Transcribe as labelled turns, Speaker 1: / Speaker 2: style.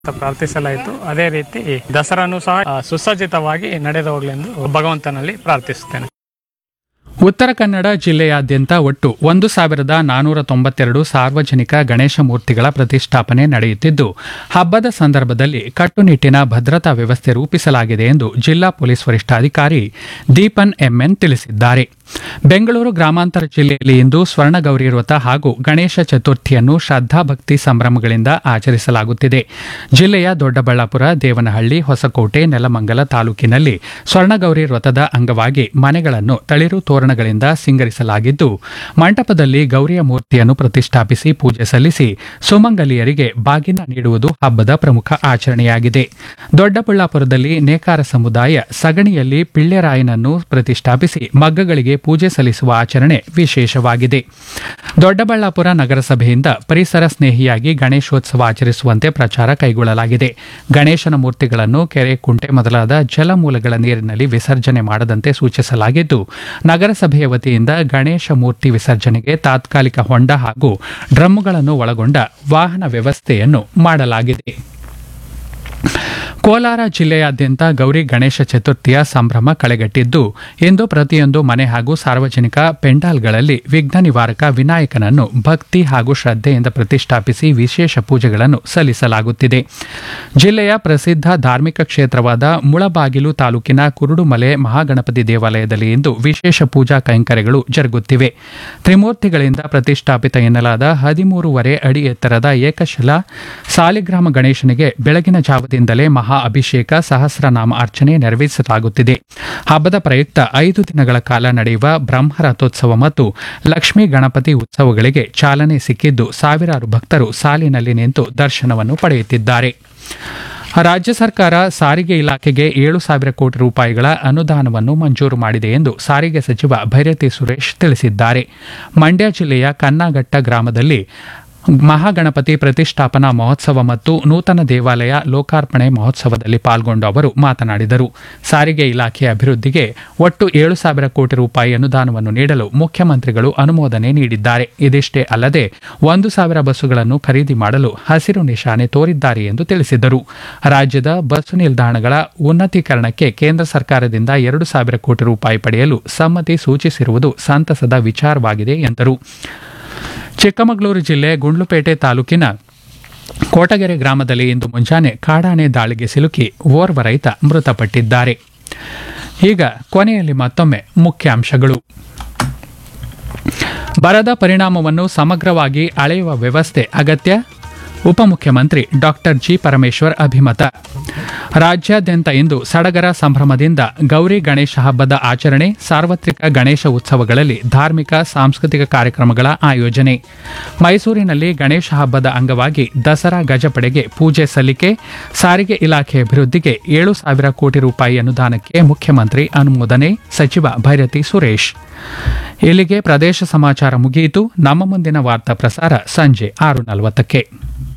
Speaker 1: ಅಂತ ಪ್ರಾರ್ಥಿಸಲಾಯಿತು ಅದೇ ರೀತಿ ದಸರಾನು ಸಹ ಆ, ಸುಸಜ್ಜಿತವಾಗಿ ನಡೆದು ಹೋಗಲೆಂದು ಭಗವಂತನಲ್ಲಿ ಪ್ರಾರ್ಥಿಸುತ್ತೇನೆ
Speaker 2: ಉತ್ತರ ಕನ್ನಡ ಜಿಲ್ಲೆಯಾದ್ಯಂತ ಒಟ್ಟು ಒಂದು ಸಾವಿರದ ನಾನೂರ ತೊಂಬತ್ತೆರಡು ಸಾರ್ವಜನಿಕ ಗಣೇಶ ಮೂರ್ತಿಗಳ ಪ್ರತಿಷ್ಠಾಪನೆ ನಡೆಯುತ್ತಿದ್ದು ಹಬ್ಬದ ಸಂದರ್ಭದಲ್ಲಿ ಕಟ್ಟುನಿಟ್ಟಿನ ಭದ್ರತಾ ವ್ಯವಸ್ಥೆ ರೂಪಿಸಲಾಗಿದೆ ಎಂದು ಜಿಲ್ಲಾ ಪೊಲೀಸ್ ವರಿಷ್ಠಾಧಿಕಾರಿ ದೀಪನ್ ಎಂಎನ್ ತಿಳಿಸಿದ್ದಾರೆ ಬೆಂಗಳೂರು ಗ್ರಾಮಾಂತರ ಜಿಲ್ಲೆಯಲ್ಲಿ ಇಂದು ಸ್ವರ್ಣಗೌರಿ ವ್ರತ ಹಾಗೂ ಗಣೇಶ ಚತುರ್ಥಿಯನ್ನು ಶ್ರದ್ಧಾಭಕ್ತಿ ಸಂಭ್ರಮಗಳಿಂದ ಆಚರಿಸಲಾಗುತ್ತಿದೆ ಜಿಲ್ಲೆಯ ದೊಡ್ಡಬಳ್ಳಾಪುರ ದೇವನಹಳ್ಳಿ ಹೊಸಕೋಟೆ ನೆಲಮಂಗಲ ತಾಲೂಕಿನಲ್ಲಿ ಸ್ವರ್ಣಗೌರಿ ವ್ರತದ ಅಂಗವಾಗಿ ಮನೆಗಳನ್ನು ತಳಿರು ತೋರಣಗಳಿಂದ ಸಿಂಗರಿಸಲಾಗಿದ್ದು ಮಂಟಪದಲ್ಲಿ ಗೌರಿಯ ಮೂರ್ತಿಯನ್ನು ಪ್ರತಿಷ್ಠಾಪಿಸಿ ಪೂಜೆ ಸಲ್ಲಿಸಿ ಸುಮಂಗಲಿಯರಿಗೆ ಬಾಗಿನ ನೀಡುವುದು ಹಬ್ಬದ ಪ್ರಮುಖ ಆಚರಣೆಯಾಗಿದೆ ದೊಡ್ಡಬಳ್ಳಾಪುರದಲ್ಲಿ ನೇಕಾರ ಸಮುದಾಯ ಸಗಣಿಯಲ್ಲಿ ಪಿಳ್ಳೆರಾಯನನ್ನು ಪ್ರತಿಷ್ಠಾಪಿಸಿ ಮಗ್ಗಗಳಿಗೆ ಪೂಜೆ ಸಲ್ಲಿಸುವ ಆಚರಣೆ ವಿಶೇಷವಾಗಿದೆ ದೊಡ್ಡಬಳ್ಳಾಪುರ ನಗರಸಭೆಯಿಂದ ಪರಿಸರ ಸ್ನೇಹಿಯಾಗಿ ಗಣೇಶೋತ್ಸವ ಆಚರಿಸುವಂತೆ ಪ್ರಚಾರ ಕೈಗೊಳ್ಳಲಾಗಿದೆ ಗಣೇಶನ ಮೂರ್ತಿಗಳನ್ನು ಕೆರೆ ಕುಂಟೆ ಮೊದಲಾದ ಜಲಮೂಲಗಳ ನೀರಿನಲ್ಲಿ ವಿಸರ್ಜನೆ ಮಾಡದಂತೆ ಸೂಚಿಸಲಾಗಿದ್ದು ನಗರಸಭೆಯ ವತಿಯಿಂದ ಗಣೇಶ ಮೂರ್ತಿ ವಿಸರ್ಜನೆಗೆ ತಾತ್ಕಾಲಿಕ ಹೊಂಡ ಹಾಗೂ ಡ್ರಮ್ಗಳನ್ನು ಒಳಗೊಂಡ ವಾಹನ ವ್ಯವಸ್ಥೆಯನ್ನು ಮಾಡಲಾಗಿದೆ ಕೋಲಾರ ಜಿಲ್ಲೆಯಾದ್ಯಂತ ಗೌರಿ ಗಣೇಶ ಚತುರ್ಥಿಯ ಸಂಭ್ರಮ ಕಳೆಗಟ್ಟಿದ್ದು ಇಂದು ಪ್ರತಿಯೊಂದು ಮನೆ ಹಾಗೂ ಸಾರ್ವಜನಿಕ ಪೆಂಡಾಲ್ಗಳಲ್ಲಿ ವಿಘ್ನ ನಿವಾರಕ ವಿನಾಯಕನನ್ನು ಭಕ್ತಿ ಹಾಗೂ ಶ್ರದ್ಧೆಯಿಂದ ಪ್ರತಿಷ್ಠಾಪಿಸಿ ವಿಶೇಷ ಪೂಜೆಗಳನ್ನು ಸಲ್ಲಿಸಲಾಗುತ್ತಿದೆ ಜಿಲ್ಲೆಯ ಪ್ರಸಿದ್ಧ ಧಾರ್ಮಿಕ ಕ್ಷೇತ್ರವಾದ ಮುಳಬಾಗಿಲು ತಾಲೂಕಿನ ಕುರುಡುಮಲೆ ಮಹಾಗಣಪತಿ ದೇವಾಲಯದಲ್ಲಿ ಇಂದು ವಿಶೇಷ ಪೂಜಾ ಕೈಂಕರ್ಯಗಳು ಜರುಗುತ್ತಿವೆ ತ್ರಿಮೂರ್ತಿಗಳಿಂದ ಪ್ರತಿಷ್ಠಾಪಿತ ಎನ್ನಲಾದ ಹದಿಮೂರುವರೆ ಅಡಿ ಎತ್ತರದ ಏಕಶಿಲಾ ಸಾಲಿಗ್ರಾಮ ಗಣೇಶನಿಗೆ ಬೆಳಗಿನ ಜಾವದಿಂದಲೇ ಮಹಾ ಅಭಿಷೇಕ ಸಹಸ್ರನಾಮ ಅರ್ಚನೆ ನೆರವೇರಿಸಲಾಗುತ್ತಿದೆ ಹಬ್ಬದ ಪ್ರಯುಕ್ತ ಐದು ದಿನಗಳ ಕಾಲ ನಡೆಯುವ ಬ್ರಹ್ಮ ರಥೋತ್ಸವ ಮತ್ತು ಲಕ್ಷ್ಮೀ ಗಣಪತಿ ಉತ್ಸವಗಳಿಗೆ ಚಾಲನೆ ಸಿಕ್ಕಿದ್ದು ಸಾವಿರಾರು ಭಕ್ತರು ಸಾಲಿನಲ್ಲಿ ನಿಂತು ದರ್ಶನವನ್ನು ಪಡೆಯುತ್ತಿದ್ದಾರೆ ರಾಜ್ಯ ಸರ್ಕಾರ ಸಾರಿಗೆ ಇಲಾಖೆಗೆ ಏಳು ಸಾವಿರ ಕೋಟಿ ರೂಪಾಯಿಗಳ ಅನುದಾನವನ್ನು ಮಂಜೂರು ಮಾಡಿದೆ ಎಂದು ಸಾರಿಗೆ ಸಚಿವ ಭೈರತಿ ಸುರೇಶ್ ತಿಳಿಸಿದ್ದಾರೆ ಮಂಡ್ಯ ಜಿಲ್ಲೆಯ ಕನ್ನಾಘಟ್ಟ ಗ್ರಾಮದಲ್ಲಿ ಮಹಾಗಣಪತಿ ಪ್ರತಿಷ್ಠಾಪನಾ ಮಹೋತ್ಸವ ಮತ್ತು ನೂತನ ದೇವಾಲಯ ಲೋಕಾರ್ಪಣೆ ಮಹೋತ್ಸವದಲ್ಲಿ ಪಾಲ್ಗೊಂಡು ಅವರು ಮಾತನಾಡಿದರು ಸಾರಿಗೆ ಇಲಾಖೆ ಅಭಿವೃದ್ಧಿಗೆ ಒಟ್ಟು ಏಳು ಸಾವಿರ ಕೋಟಿ ರೂಪಾಯಿ ಅನುದಾನವನ್ನು ನೀಡಲು ಮುಖ್ಯಮಂತ್ರಿಗಳು ಅನುಮೋದನೆ ನೀಡಿದ್ದಾರೆ ಇದಿಷ್ಟೇ ಅಲ್ಲದೆ ಒಂದು ಸಾವಿರ ಬಸ್ಸುಗಳನ್ನು ಖರೀದಿ ಮಾಡಲು ಹಸಿರು ನಿಶಾನೆ ತೋರಿದ್ದಾರೆ ಎಂದು ತಿಳಿಸಿದರು ರಾಜ್ಯದ ಬಸ್ಸು ನಿಲ್ದಾಣಗಳ ಉನ್ನತೀಕರಣಕ್ಕೆ ಕೇಂದ್ರ ಸರ್ಕಾರದಿಂದ ಎರಡು ಸಾವಿರ ಕೋಟಿ ರೂಪಾಯಿ ಪಡೆಯಲು ಸಮ್ಮತಿ ಸೂಚಿಸಿರುವುದು ಸಂತಸದ ವಿಚಾರವಾಗಿದೆ ಎಂದರು ಚಿಕ್ಕಮಗಳೂರು ಜಿಲ್ಲೆ ಗುಂಡ್ಲುಪೇಟೆ ತಾಲೂಕಿನ ಕೋಟಗೆರೆ ಗ್ರಾಮದಲ್ಲಿ ಇಂದು ಮುಂಜಾನೆ ಕಾಡಾನೆ ದಾಳಿಗೆ ಸಿಲುಕಿ ಓರ್ವ ರೈತ ಮೃತಪಟ್ಟಿದ್ದಾರೆ ಈಗ ಕೊನೆಯಲ್ಲಿ ಮತ್ತೊಮ್ಮೆ ಮುಖ್ಯಾಂಶಗಳು ಬರದ ಪರಿಣಾಮವನ್ನು ಸಮಗ್ರವಾಗಿ ಅಳೆಯುವ ವ್ಯವಸ್ಥೆ ಅಗತ್ಯ ಉಪಮುಖ್ಯಮಂತ್ರಿ ಡಾಕ್ಟರ್ ಜಿ ಪರಮೇಶ್ವರ್ ಅಭಿಮತ ರಾಜ್ಯಾದ್ಯಂತ ಇಂದು ಸಡಗರ ಸಂಭ್ರಮದಿಂದ ಗೌರಿ ಗಣೇಶ ಹಬ್ಬದ ಆಚರಣೆ ಸಾರ್ವತ್ರಿಕ ಗಣೇಶ ಉತ್ಸವಗಳಲ್ಲಿ ಧಾರ್ಮಿಕ ಸಾಂಸ್ಕೃತಿಕ ಕಾರ್ಯಕ್ರಮಗಳ ಆಯೋಜನೆ ಮೈಸೂರಿನಲ್ಲಿ ಗಣೇಶ ಹಬ್ಬದ ಅಂಗವಾಗಿ ದಸರಾ ಗಜಪಡೆಗೆ ಪೂಜೆ ಸಲ್ಲಿಕೆ ಸಾರಿಗೆ ಇಲಾಖೆ ಅಭಿವೃದ್ಧಿಗೆ ಏಳು ಸಾವಿರ ಕೋಟಿ ರೂಪಾಯಿ ಅನುದಾನಕ್ಕೆ ಮುಖ್ಯಮಂತ್ರಿ ಅನುಮೋದನೆ ಸಚಿವ ಭೈರತಿ ಸುರೇಶ್ ಇಲ್ಲಿಗೆ ಪ್ರದೇಶ ಸಮಾಚಾರ ಮುಗಿಯಿತು ನಮ್ಮ ಮುಂದಿನ ವಾರ್ತಾ ಪ್ರಸಾರ ಸಂಜೆ ಆರು ನಲವತ್ತಕ್ಕೆ